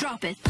Drop it.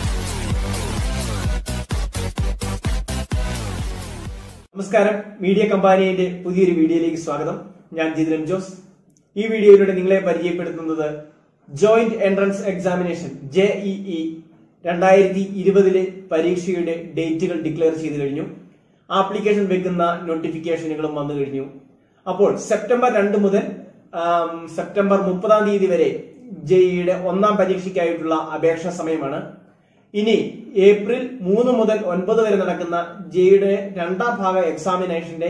നമസ്കാരം media കമ്പാനിയുടെ പുതിയൊരു വീഡിയോയിലേക്ക് സ്വാഗതം ഞാൻ ജിതിരൻ ജോസ് ഈ വീഡിയോയിലൂടെ നിങ്ങളെ പരിചയപ്പെടുത്തുന്നത് joint entrance examination J E രണ്ടായിരത്തി ഇരുപതിലെ പരീക്ഷയുടെ ഡേറ്റുകൾ ഡിക്ലെയർ ചെയ്തു കഴിഞ്ഞു ആപ്ലിക്കേഷൻ വെക്കുന്ന നോട്ടിഫിക്കേഷനുകളും വന്നു കഴിഞ്ഞു അപ്പോൾ സെപ്റ്റംബർ രണ്ട് മുതൽ ആം, സെപ്റ്റംബർ മുപ്പതാം തീയതി വരെ ജെഇയുടെ ഒന്നാം പരീക്ഷയ്ക്കായിട്ടുള്ള അപേക്ഷാ സമയമാണ് ഇനി ഏപ്രിൽ മൂന്ന് മുതൽ ഒൻപത് വരെ നടക്കുന്ന ജെയുടെ രണ്ടാം ഭാഗ എക്സാമിനേഷന്റെ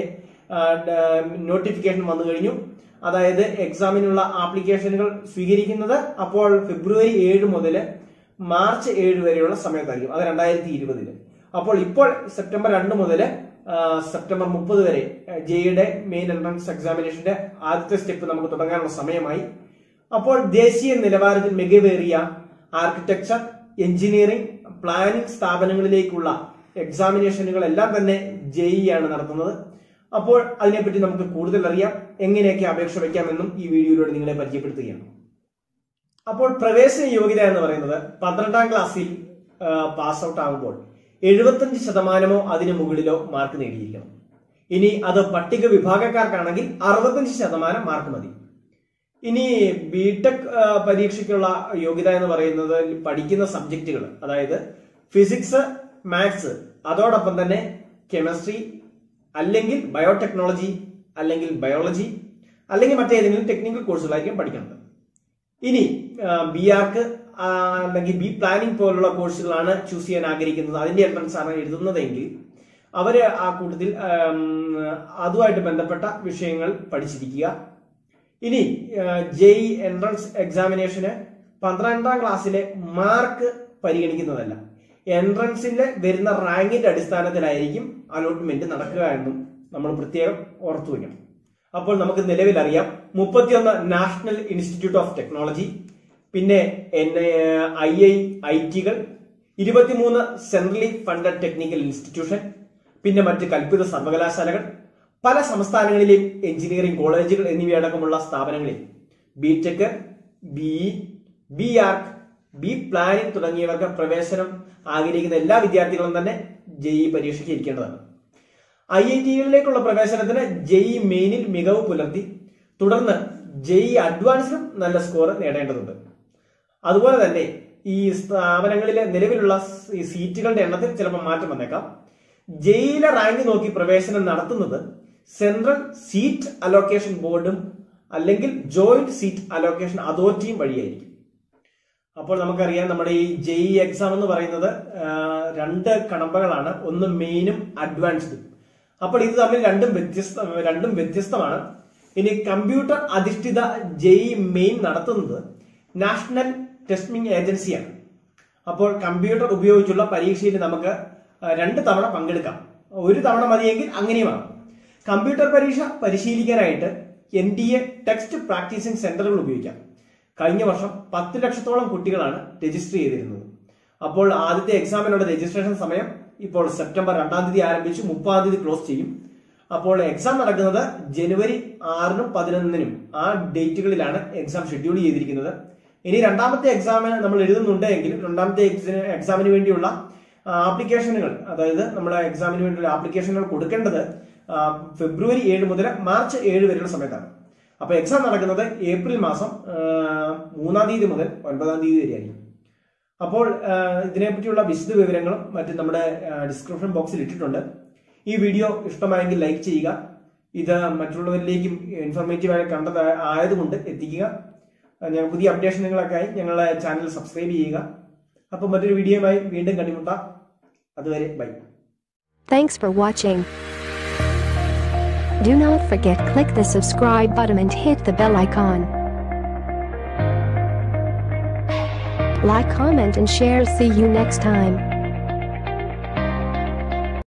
നോട്ടിഫിക്കേഷൻ വന്നു കഴിഞ്ഞു അതായത് എക്സാമിനുള്ള ആപ്ലിക്കേഷനുകൾ സ്വീകരിക്കുന്നത് അപ്പോൾ ഫെബ്രുവരി ഏഴ് മുതൽ മാർച്ച് ഏഴ് വരെയുള്ള സമയത്തായിരിക്കും അത് രണ്ടായിരത്തി ഇരുപതില് അപ്പോൾ ഇപ്പോൾ സെപ്റ്റംബർ രണ്ട് മുതൽ സെപ്റ്റംബർ മുപ്പത് വരെ ജെയുടെ മെയിൻ എൻട്രൻസ് എക്സാമിനേഷന്റെ ആദ്യത്തെ സ്റ്റെപ്പ് നമുക്ക് തുടങ്ങാനുള്ള സമയമായി അപ്പോൾ ദേശീയ നിലവാരത്തിൽ മികവേറിയ ആർക്കിടെക്ചർ എഞ്ചിനീയറിംഗ് പ്ലാനിംഗ് സ്ഥാപനങ്ങളിലേക്കുള്ള എക്സാമിനേഷനുകൾ എല്ലാം തന്നെ ജെഇ ആണ് നടത്തുന്നത് അപ്പോൾ അതിനെപ്പറ്റി നമുക്ക് കൂടുതൽ അറിയാം എങ്ങനെയൊക്കെ അപേക്ഷ വയ്ക്കാമെന്നും ഈ വീഡിയോയിലൂടെ നിങ്ങളെ പരിചയപ്പെടുത്തുകയാണ് അപ്പോൾ പ്രവേശന യോഗ്യത എന്ന് പറയുന്നത് പന്ത്രണ്ടാം ക്ലാസ്സിൽ പാസ് ഔട്ട് ആകുമ്പോൾ എഴുപത്തഞ്ച് ശതമാനമോ അതിന് മുകളിലോ മാർക്ക് നേടിയിരിക്കണം ഇനി അത് പട്ടിക വിഭാഗക്കാർക്കാണെങ്കിൽ അറുപത്തഞ്ച് ശതമാനം മാർക്ക് മതി ഇനി ബിടെക് പരീക്ഷയ്ക്കുള്ള യോഗ്യത എന്ന് പറയുന്നത് പഠിക്കുന്ന സബ്ജക്റ്റുകൾ അതായത് ഫിസിക്സ് മാത്സ് അതോടൊപ്പം തന്നെ കെമിസ്ട്രി അല്ലെങ്കിൽ ബയോടെക്നോളജി അല്ലെങ്കിൽ ബയോളജി അല്ലെങ്കിൽ മറ്റേതെങ്കിലും ടെക്നിക്കൽ കോഴ്സുകളായിരിക്കും പഠിക്കുന്നത് ഇനി ബി ആർക്ക് അല്ലെങ്കിൽ ബി പ്ലാനിംഗ് പോലുള്ള കോഴ്സുകളാണ് ചൂസ് ചെയ്യാൻ ആഗ്രഹിക്കുന്നത് അതിന്റെ എൻട്രൻസ് ആണ് എഴുതുന്നതെങ്കിൽ അവര് ആ കൂട്ടത്തിൽ ആം, അതുമായിട്ട് ബന്ധപ്പെട്ട വിഷയങ്ങൾ പഠിച്ചിരിക്കുക ഇനി ജെഇ എൻട്രൻസ് എക്സാമിനേഷന് പന്ത്രണ്ടാം ക്ലാസ്സിലെ മാർക്ക് പരിഗണിക്കുന്നതല്ല എൻട്രൻസിന്റെ വരുന്ന റാങ്കിന്റെ അടിസ്ഥാനത്തിലായിരിക്കും അലോട്ട്മെന്റ് നടക്കുക എന്നും നമ്മൾ പ്രത്യേകം ഓർത്തു വയ്ക്കണം അപ്പോൾ നമുക്ക് നിലവിൽ അറിയാം മുപ്പത്തിയൊന്ന് നാഷണൽ ഇൻസ്റ്റിറ്റ്യൂട്ട് ഓഫ് ടെക്നോളജി പിന്നെ എൻ ഐ ഐ ഐ ടികൾ ഇരുപത്തിമൂന്ന് സെൻട്രലി ഫണ്ടഡ് ടെക്നിക്കൽ ഇൻസ്റ്റിറ്റ്യൂഷൻ പിന്നെ മറ്റ് കൽപ്പിത സർവകലാശാലകൾ പല സംസ്ഥാനങ്ങളിലെയും എഞ്ചിനീയറിംഗ് കോളേജുകൾ എന്നിവയടക്കമുള്ള സ്ഥാപനങ്ങളിൽ B tech B B arch B planning തുടങ്ങിയവർക്ക് പ്രവേശനം ആഗ്രഹിക്കുന്ന എല്ലാ വിദ്യാർത്ഥികളും തന്നെ ജെഇ പരീക്ഷയ്ക്ക് ഇരിക്കേണ്ടതാണ് ഐ ഐ ടികളിലേക്കുള്ള പ്രവേശനത്തിന് ജെഇ മെയിനിൽ മികവ് പുലർത്തി തുടർന്ന് ജെഇ അഡ്വാൻസിലും നല്ല സ്കോർ നേടേണ്ടതുണ്ട് അതുപോലെ തന്നെ ഈ സ്ഥാപനങ്ങളിലെ നിലവിലുള്ള ഈ സീറ്റുകളുടെ എണ്ണത്തിൽ ചിലപ്പോൾ മാറ്റം വന്നേക്കാം ജെയിലെ റാങ്ക് നോക്കി പ്രവേശനം നടത്തുന്നത് സെൻട്രൽ സീറ്റ് അലോക്കേഷൻ ബോർഡും അല്ലെങ്കിൽ ജോയിന്റ് സീറ്റ് അലോക്കേഷൻ അതോറിറ്റിയും വഴിയായിരിക്കും അപ്പോൾ നമുക്കറിയാം നമ്മുടെ ഈ ജെഇ എക്സാം എന്ന് പറയുന്നത് ആ, രണ്ട് കടമ്പകളാണ് ഒന്ന് മെയിനും അഡ്വാൻസ്ഡും അപ്പോൾ ഇത് തമ്മിൽ രണ്ടും വ്യത്യസ്ത രണ്ടും വ്യത്യസ്തമാണ് ഇനി കമ്പ്യൂട്ടർ അധിഷ്ഠിത ജെഇ മെയിൻ നടത്തുന്നത് നാഷണൽ ടെസ്റ്റിംഗ് ഏജൻസിയാണ് അപ്പോൾ കമ്പ്യൂട്ടർ ഉപയോഗിച്ചുള്ള പരീക്ഷയിൽ നമുക്ക് ആ, രണ്ട് തവണ പങ്കെടുക്കാം ഒരു തവണ മതിയെങ്കിൽ അങ്ങനെയുമാണ് കമ്പ്യൂട്ടർ പരീക്ഷ പരിശീലിക്കാനായിട്ട് N T A test practising സെന്ററുകൾ ഉപയോഗിക്കാം കഴിഞ്ഞ വർഷം പത്ത് ലക്ഷത്തോളം കുട്ടികളാണ് രജിസ്റ്റർ ചെയ്തിരുന്നത് അപ്പോൾ ആദ്യത്തെ എക്സാമിനുള്ള രജിസ്ട്രേഷൻ സമയം ഇപ്പോൾ സെപ്റ്റംബർ രണ്ടാം തീയതി ആരംഭിച്ച് മുപ്പതാം തീയതി ക്ലോസ് ചെയ്യും അപ്പോൾ എക്സാം നടക്കുന്നത് ജനുവരി ആറിനും പതിനൊന്നിനും ആ ഡേറ്റുകളിലാണ് എക്സാം ഷെഡ്യൂൾ ചെയ്തിരിക്കുന്നത് ഇനി രണ്ടാമത്തെ എക്സാം നമ്മൾ എഴുതുന്നുണ്ട് എങ്കിൽ രണ്ടാമത്തെ എക്സ- എക്സാമിന് വേണ്ടിയുള്ള ആപ്ലിക്കേഷനുകൾ അതായത് നമ്മുടെ എക്സാമിന് വേണ്ടിയുള്ള ആപ്ലിക്കേഷനുകൾ കൊടുക്കേണ്ടത് ആ, ഫെബ്രുവരി ഏഴ് മുതൽ മാർച്ച് ഏഴ് വരെയുള്ള സമയത്താണ് അപ്പൊ എക്സാം നടക്കുന്നത് ഏപ്രിൽ മാസം ആ, മൂന്നാം തീയതി മുതൽ ഒൻപതാം തീയതി വരെ ആയിരിക്കും അപ്പോൾ ആ, ഇതിനെപ്പറ്റിയുള്ള വിശദ വിവരങ്ങളും മറ്റും നമ്മുടെ ഡിസ്ക്രിപ്ഷൻ ബോക്സിൽ ഇട്ടിട്ടുണ്ട് ഈ വീഡിയോ ഇഷ്ടമായെങ്കിൽ ലൈക്ക് ചെയ്യുക ഇത് മറ്റുള്ളവരിലേക്കും ഇൻഫോർമേറ്റീവായി കണ്ടത് ആയതുകൊണ്ട് എത്തിക്കുക ആ, ഞാൻ പുതിയ അപ്ഡേഷനുകളൊക്കെയായി ഞങ്ങളുടെ ചാനൽ സബ്സ്ക്രൈബ് ചെയ്യുക അപ്പോൾ മറ്റൊരു വീഡിയോയുമായി വീണ്ടും കണ്ടുമുട്ടാം അതുവരെ bye Thanks for watching. Do not forget click the subscribe button and hit the bell icon. Like, comment and share. See you next time.